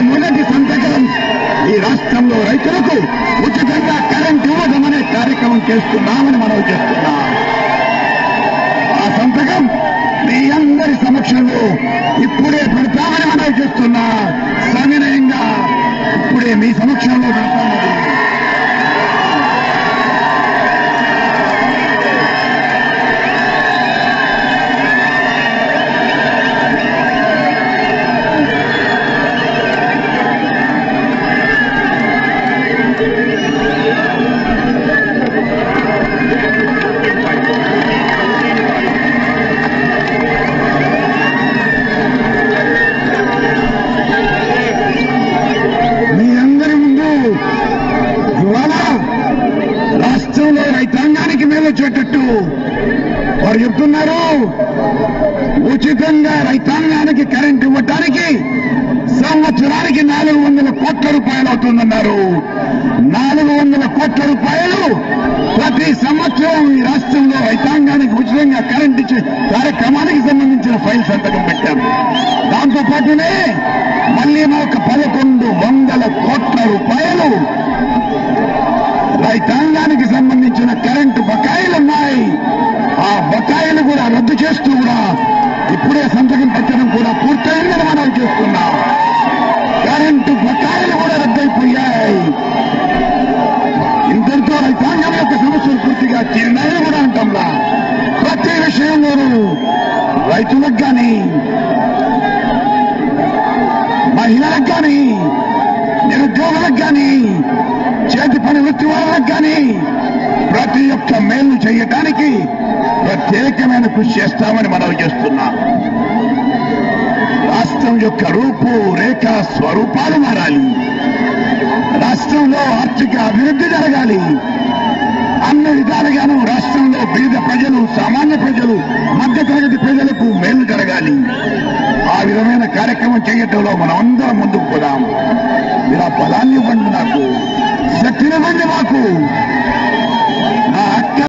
మొదటి సంతకం ఈ రాష్ట్రంలో రైతులకు ఉచితంగా కరెంట్ ఇవ్వడం అనే కార్యక్రమం చేస్తున్నామని మనం చేస్తున్నాం ఆ సంతకం మీ అందరి సమక్షంలో ఇప్పుడే పెడతామని మనం చేస్తున్నా సవినయంగా ఇప్పుడే మీ సమక్షంలో పెడతామని మీ అందరి ముందు ఇవాళ రాష్ట్రంలో రైతాంగానికి మేలొచ్చేటట్టు వారు చెప్తున్నారు ఉచితంగా రైతాంగానికి కరెంట్ ఇవ్వటానికి సంవత్సరానికి నాలుగు వందల కోట్ల రూపాయలు అవుతుందన్నారు నాలుగు వందల కోట్ల రూపాయలు ప్రతి సంవత్సరం ఈ రాష్ట్రంలో రైతాంగానికి ఉచితంగా కరెంట్ ఇచ్చే కార్యక్రమానికి సంబంధించిన ఫైల్ సంతకం పెట్టాం దాంతో పాటునే మళ్ళీ ఒక పదకొండు వందల కోట్ల రూపాయలు రైతాంగానికి సంబంధించిన కరెంటు బకాయిలు ఉన్నాయి ఆ బకాయిలు కూడా రద్దు చేస్తూ కూడా ఇప్పుడే సంతకం పెట్టడం కూడా పూర్తయిందని మనం చేస్తున్నాం కరెంటు బకాయిలు కూడా రద్దయిపోయాయి ఇంతటితో రైతాంగం యొక్క సమస్యలు పూర్తిగా తీరినాయని కూడా అంటాంలా ప్రతి విషయంలోనూ రైతులకు కానీ మహిళలకు కానీ నిరుద్యోగులకు కానీ చేతి పని వృత్తి వాళ్ళకు కానీ ప్రతి ఒక్క మేలు చేయటానికి ప్రత్యేకమైన కృషి చేస్తామని మనం చేస్తున్నాం రాష్ట్రం యొక్క రూపు రేఖ స్వరూపాలు మారాలి రాష్ట్రంలో ఆర్థిక అభివృద్ధి జరగాలి అన్ని విధాలుగాను రాష్ట్రంలో బీద ప్రజలు సామాన్య ప్రజలు మధ్యతరగతి ప్రజలకు మేలు జరగాలి ఆ విధమైన కార్యక్రమం చేయటంలో మనం అందరం ముందుకు పోదాం మీరు ఆ బలాన్ని ఇవ్వండి నాకు శక్తినివ్వండి మాకు